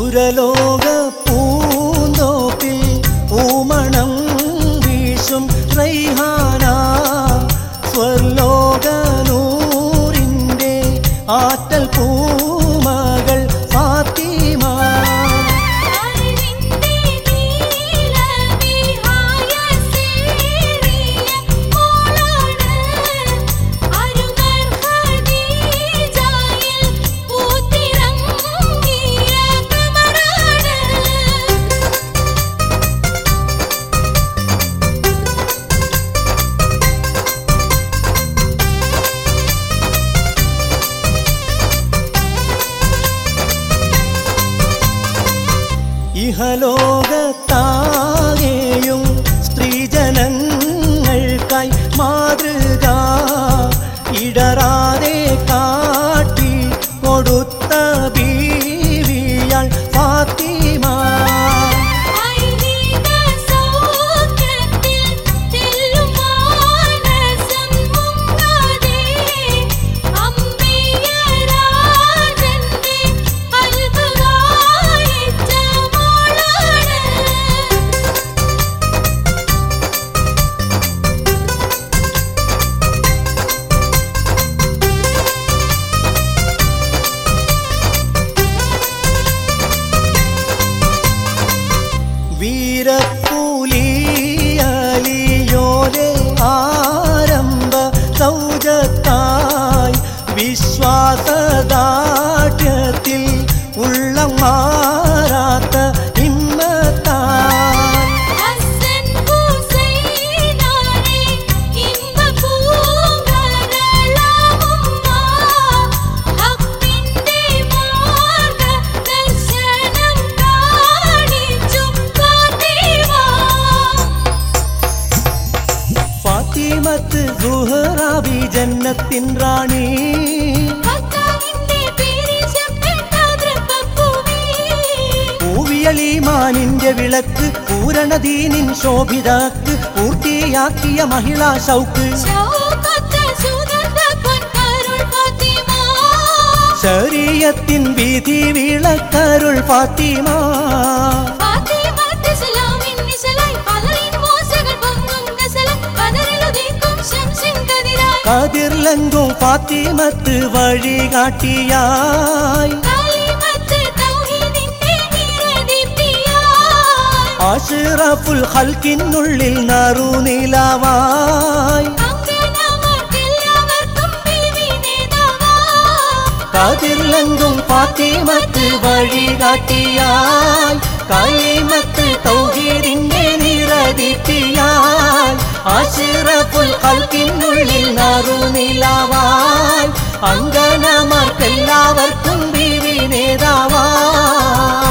സുരലോക പൂന്തോപ്പിൽ പൂമണം വീശും റൈഹാന സ്വർലോക നൂറിൻ്റെ ആറ്റൽ പൂമകൾ ഫാത്തിമ അറിവിന്റെ നീലവിഹായ സേറിയ മോളാണ് അരുമർ ഖദീജയിൽ പൂത്തിറങ്ങിയ കമറാണ് ഇഹലോകത്താകെയും സ്ത്രീജനങ്ങൾക്കായി മാതൃക ഇടറാതെ കാട്ടി കൊടുത്ത ബീവിയാൾ ഫാത്തിമ ഐഹിക സൗഖ്യത്തിൽ ചെല്ലും മാനസം മുങ്ങാതെ അമ്പിയ രാജന്റെ അൽബ് വായിച്ച മോളാണ് വീരപ്പൂലിയോലെ ആരംഭ സൗജത്തായി വിശ്വാസദാഠ്യത്തിൽ ഉള്ളം മാറാത്ത ഹിമ്മത്താൽ ഹസ്സൻ ഹുസൈനാനെ ഇമ്പ പൂങ്കരളമുമ്മ ഹക്കിന്റെ മാർഗ ദർശനം കാണിച്ചു ഫാത്തിമ ഫാത്തിമത്ത് സുഹറാബി ജന്നത്തിൻ റാണി ഭർത്താവിന്റെ പേരിൽ ശബ്ദത്താതൃപ്പൂവേ പൂവിയളീമാനിന്റെ വിളക്ക് പൂരണദീനിൻ ശോഭിതാക്ക് പൂർത്തിയാക്കിയ മഹിളാ ശൗക്ക് ശൗകത്ത് സുഗന്ധ പൊൻകരുൾ ഫാത്തിമ ശരീയത്തിൻ വിധി വിളക്കരുൾ ഫാത്തിമ ഫാത്തിമത്ത് ഇസ്ലാമിൻ നിശലായി പലരിൻ മോശകൾ പൊങ്ങും ഗസലായി പതറിലുദിക്കും ശംസിൻ കതിരായി കതിർലങ്കും ഫാത്തിമത്ത് വഴികാട്ടിയായി കാലിമത്ത് തൗഹീദിന്റെ നിറദീപ്തിയായി അഷ്റഫുൽ ഹൽക്കിനുള്ളിൽ നറുനിലവായി അങ്കനമാർക്കെല്ലാവർക്കും ബീവി നേതാവായി കതിർലങ്കും ഫാത്തിമത്ത് വഴികാട്ടിയായി കലിമത്ത് തൗഹീദിന്റെ നിറദീപ്തിയായി അഷ്റഫുൽ ഹൽക്കിനുള്ളിൽ നറുനിലവായി അങ്കനമാർക്കെല്ലാവർക്കും ബീവി നേതാവായി